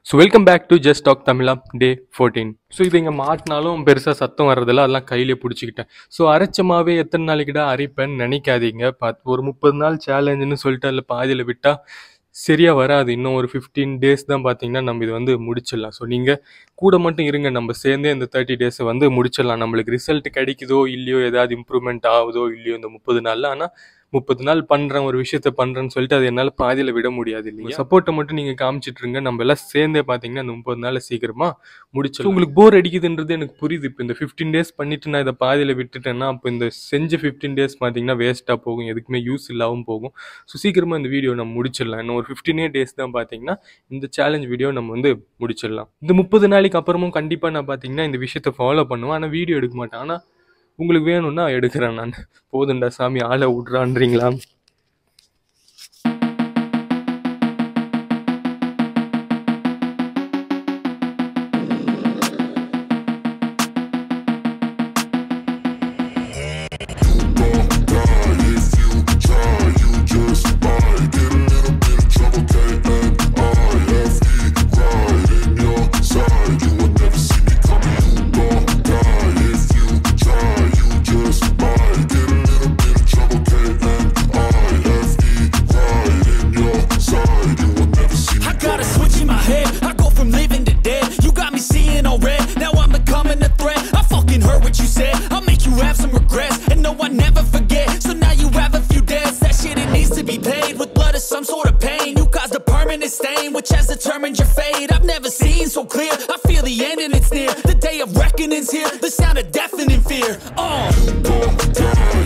So welcome back to just talk தமிழா day fourteen so இது இங்கே மாட்டினாலும் பெருசாக சத்தம் வர்றதில்ல அதெல்லாம் கையிலே பிடிச்சிக்கிட்டேன் ஸோ அரைச்சமாவே எத்தனை நாளைக்குடா அரைப்பேன்னு நினைக்காதீங்க பாத் ஒரு முப்பது நாள் சேலஞ்சுன்னு சொல்லிட்டு அதில் பாதியில் விட்டால் சரியாக வராது இன்னும் ஒரு ஃபிஃப்டீன் டேஸ் தான் பார்த்தீங்கன்னா நம்ம இது வந்து முடிச்சிடலாம் ஸோ நீங்கள் கூட மட்டும் இருங்க நம்ம சேர்ந்தே இந்த தேர்ட்டி டேஸை வந்து முடிச்சிடலாம் நம்மளுக்கு ரிசல்ட் கிடைக்குதோ இல்லையோ ஏதாவது இம்ப்ரூவ்மெண்ட் ஆகுதோ இல்லையோ இந்த முப்பது நாளில் ஆனால் முப்பது நாள் பண்ணுறேன் ஒரு விஷயத்த பண்ணுறேன்னு சொல்லிட்டு அது என்னால் பாதியில் விட முடியாது இல்லையா சப்போர்ட்டை மட்டும் நீங்கள் காமிச்சிட்டு இருங்க நம்ம எல்லாம் சேர்ந்தே பார்த்தீங்கன்னா இந்த முப்பது நாளில் சீக்கிரமாக முடிச்சிடும் உங்களுக்கு போர் அடிக்குதுன்றது எனக்கு புரியுது இப்போ இந்த ஃபிஃப்டீன் டேஸ் பண்ணிட்டு நான் இதை பாதியில் விட்டுட்டேன்னா அப்போ இந்த செஞ்ச ஃபிஃப்டீன் டேஸ் பார்த்தீங்கன்னா வேஸ்ட்டாக போகும் எதுக்குமே யூஸ் இல்லாமல் போகும் ஸோ சீக்கிரமாக இந்த வீடியோ நம்ம முடிச்சிடலாம் இன்னும் ஒரு ஃபிஃப்டீனே டேஸ் தான் பார்த்தீங்கன்னா இந்த சேலஞ்ச் வீடியோ நம்ம வந்து முடிச்சிடலாம் இந்த முப்பது நாளைக்கு அப்புறமும் கண்டிப்பாக நான் பார்த்தீங்கன்னா இந்த விஷயத்தை ஃபாலோ பண்ணுவேன் ஆனால் வீடியோ எடுக்க மாட்டேன் ஆனால் உங்களுக்கு வேணும்னா எடுக்கிறேன் நான் போதுண்டா சாமி ஆளை விட்றான்றீங்களா I got a switch in my head. I go from living to dead. You got me seeing all red. Now I'm becoming a threat. I fucking heard what you said. I'll make you have some regrets. And no, I never forget. So now you have a few debts. That shit, it needs to be paid with blood or some sort of pain. You caused a permanent stain, which has determined your fate. I've never seen so clear. I feel the end and it's near. The day of reckoning's here. The sound of deafening fear. Oh.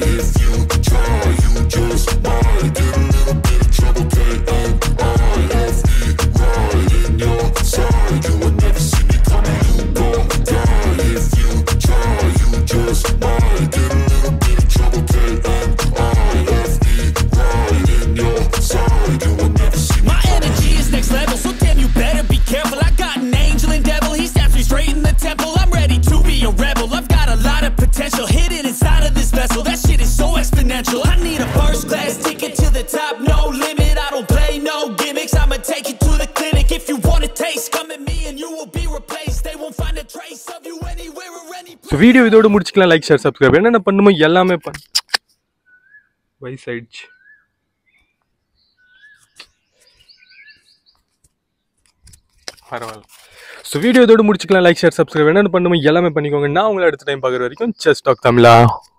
My energy is next level, so damn you better be careful. I got an angel and devil, he stabs me straight in the temple. I'm ready to be a rebel. I've got a lot of potential hidden inside of this vessel. That shit is so exponential. I need a first class ticket to the top, no limit. I don't play no gimmicks. I'ma take you to the clinic. If you want a taste, come at me and you will be replaced. They won't find a trace of you anywhere or any so video இதோட முடிச்சுக்கலாம் like share subscribe என்னென்ன பண்ணுமோ எல்லாமே பண் வயசாயிடுச்சு பரவாயில்ல so video இதோட முடிச்சுக்கலாம் லைக் ஷேர் சப்ஸ்கிரைப் என்னென்ன பண்ணுமோ எல்லாமே பண்ணிக்கோங்க நான் உங்களை அடுத்த டைம் பார்க்குற வரைக்கும் செஸ் டாக் தமிழா